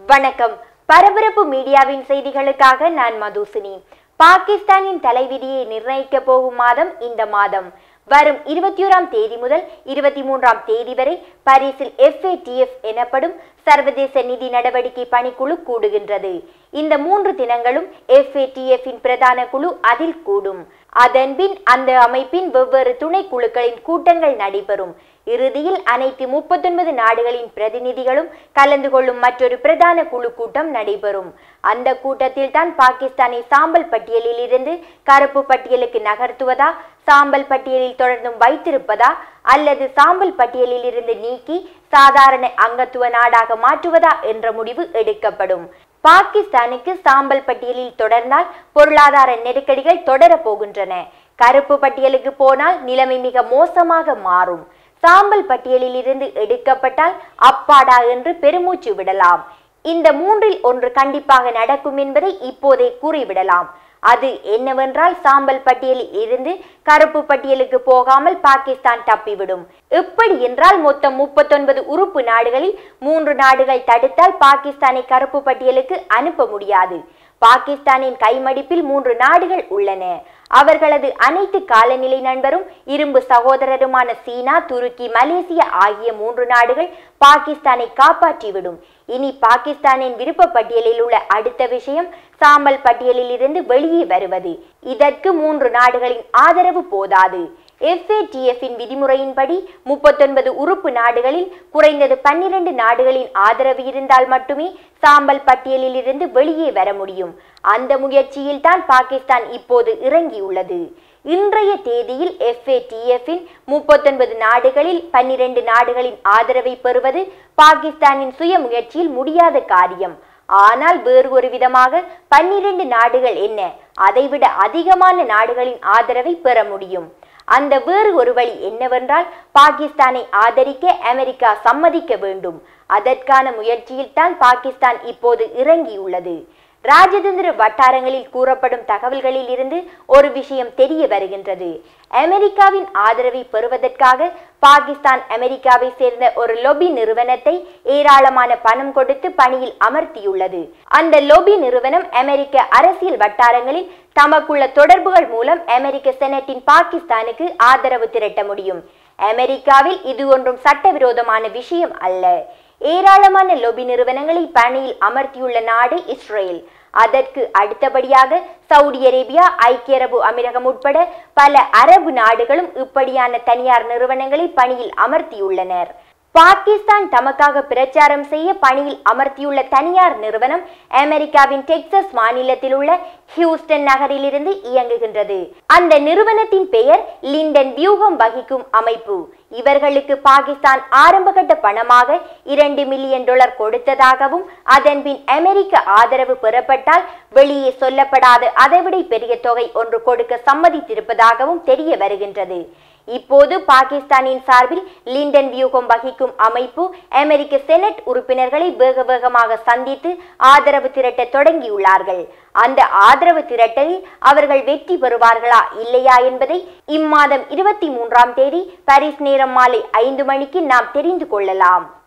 வணக்கம் பரபரப்பு மீடியாவின் செய்திகளுக்காக நான் மதுசினி பாகிஸ்தானின் தலைவிதியை நிர்ணயிக்க போகும் மாதம் இந்த மாதம் வரும் இருபத்தி ஓராம் தேதி முதல் இருபத்தி மூன்றாம் தேதி வரை பாரிஸில் எஃப்ஏடிஎஃப் எனப்படும் சர்வதேச நிதி நடவடிக்கை பணிக்குழு கூடுகின்றது இந்த மூன்று தினங்களும் எஃப்ஏடிஎஃப்பின் பிரதான குழு அதில் கூடும் அதன்பின் அந்த அமைப்பின் வெவ்வேறு துணை குழுக்களின் கூட்டங்கள் நடைபெறும் இறுதியில் அனைத்து முப்பத்தொன்பது நாடுகளின் பிரதிநிதிகளும் கலந்து கொள்ளும் மற்றொரு பிரதான குழு கூட்டம் நடைபெறும் அந்த கூட்டத்தில் தான் பாகிஸ்தானை சாம்பல் பட்டியலில் இருந்து கருப்பு பட்டியலுக்கு நகர்த்துவதா சாம்பல் பட்டியலில் தொடர்ந்தும் வைத்திருப்பதா அல்லது சாம்பல் பட்டியலில் இருந்து நீக்கி சாதாரண அங்கத்துவ நாடாக மாற்றுவதா என்ற முடிவு எடுக்கப்படும் பாகிஸ்தானுக்கு சாம்பல் பட்டியலில் தொடர்ந்தால் பொருளாதார நெருக்கடிகள் தொடரப் போகின்றன கருப்பு பட்டியலுக்கு போனால் நிலைமை மிக மோசமாக மாறும் சாம்பல் பட்டியலில் இருந்து எடுக்கப்பட்டால் அப்பாடா என்று பெருமூச்சு விடலாம் இந்த மூன்றில் ஒன்று கண்டிப்பாக நடக்கும் என்பதை இப்போதே கூறிவிடலாம் அது என்னவென்றால் சாம்பல் பட்டியலில் இருந்து கருப்பு பட்டியலுக்கு போகாமல் பாகிஸ்தான் தப்பிவிடும் எப்படி என்றால் மொத்தம் முப்பத்தொன்பது உறுப்பு நாடுகளில் மூன்று நாடுகள் தடுத்தால் பாகிஸ்தானை கருப்பு பட்டியலுக்கு அனுப்ப முடியாது பாகிஸ்தானின் கைமடிப்பில் மூன்று நாடுகள் உள்ளன அவர்களது அனைத்து காலநிலை நண்பரும் இரும்பு சகோதரருமான சீனா துருக்கி மலேசியா ஆகிய மூன்று நாடுகள் பாகிஸ்தானை காப்பாற்றிவிடும் இனி பாகிஸ்தானின் விருப்ப பட்டியலில் உள்ள அடுத்த விஷயம் சாம்பல் பட்டியலில் இருந்து வெளியே வருவது இதற்கு மூன்று நாடுகளின் ஆதரவு போதாது எஃப்ஏடிஎஃப்பின் விதிமுறையின்படி முப்பத்தொன்பது உறுப்பு நாடுகளில் குறைந்தது பன்னிரண்டு நாடுகளின் ஆதரவு இருந்தால் மட்டுமே சாம்பல் பட்டியலில் இருந்து வெளியே வர முடியும் அந்த முயற்சியில் தான் பாகிஸ்தான் இப்போது இறங்கியுள்ளது இன்றைய தேதியில் எஃப்ஏடிஎஃப்பின் முப்பத்தொன்பது நாடுகளில் பன்னிரண்டு நாடுகளின் ஆதரவை பெறுவது பாகிஸ்தானின் சுய முயற்சியில் முடியாத காரியம் ஆனால் வேறு ஒரு விதமாக பன்னிரண்டு நாடுகள் என்ன அதைவிட அதிகமான நாடுகளின் ஆதரவை பெற முடியும் அந்த வேறு ஒரு வழி என்னவென்றால் பாகிஸ்தானை ஆதரிக்க அமெரிக்கா சம்மதிக்க வேண்டும் அதற்கான முயற்சியில் தான் பாகிஸ்தான் இப்போது இறங்கியுள்ளது ராஜதந்திர வட்டாரங்களில் கூறப்படும் தகவல்களில் இருந்து ஒரு விஷயம் தெரிய வருகின்றது அமெரிக்காவின் ஆதரவை பெறுவதற்காக பாகிஸ்தான் அமெரிக்காவை சேர்ந்த ஒரு லொபி நிறுவனத்தை ஏராளமான பணம் கொடுத்து பணியில் அமர்த்தியுள்ளது அந்த லொபி நிறுவனம் அமெரிக்க அரசியல் வட்டாரங்களில் தமக்குள்ள தொடர்புகள் மூலம் அமெரிக்க செனட்டின் பாகிஸ்தானுக்கு ஆதரவு திரட்ட முடியும் அமெரிக்காவில் இது ஒன்றும் சட்டவிரோதமான விஷயம் அல்ல ஏராளமான லொபி நிறுவனங்களை பணியில் அமர்த்தியுள்ள நாடு இஸ்ரேல் அதற்கு அடுத்தபடியாக சவுதி அரேபியா ஐக்கிய அரபு அமீரகம் உட்பட பல அரபு நாடுகளும் இப்படியான தனியார் நிறுவனங்களை பணியில் அமர்த்தியுள்ளனர் பாகிஸ்தான் தமக்காக பிரச்சாரம் செய்ய பணியில் அமர்த்தியுள்ள தனியார் நிறுவனம் அமெரிக்காவின் டெக்சஸ் மாநிலத்தில் உள்ள ஹியூஸ்டன் நகரிலிருந்து இயங்குகின்றது அந்த நிறுவனத்தின் பெயர் லிண்டன் வியூகம் வகிக்கும் அமைப்பு இவர்களுக்கு பாகிஸ்தான் ஆரம்பகட்ட பணமாக இரண்டு மில்லியன் டாலர் கொடுத்ததாகவும் அதன்பின் அமெரிக்க ஆதரவு பெறப்பட்டால் வெளியே சொல்லப்படாத அதைவிட பெரிய தொகை ஒன்று கொடுக்க சம்மதித்திருப்பதாகவும் தெரிய வருகின்றது இப்போது பாகிஸ்தானின் சார்பில் லிண்டன் வியூகம் வகிக்கும் அமைப்பு அமெரிக்க செனட் உறுப்பினர்களை வேக வேகமாக சந்தித்து ஆதரவு திரட்ட தொடங்கியுள்ளார்கள் அந்த ஆதரவு திரட்டலில் அவர்கள் வெற்றி பெறுவார்களா இல்லையா என்பதை இம்மாதம் இருபத்தி மூன்றாம் தேதி பாரிஸ் நேரம் மாலை ஐந்து மணிக்கு நாம் தெரிந்து கொள்ளலாம்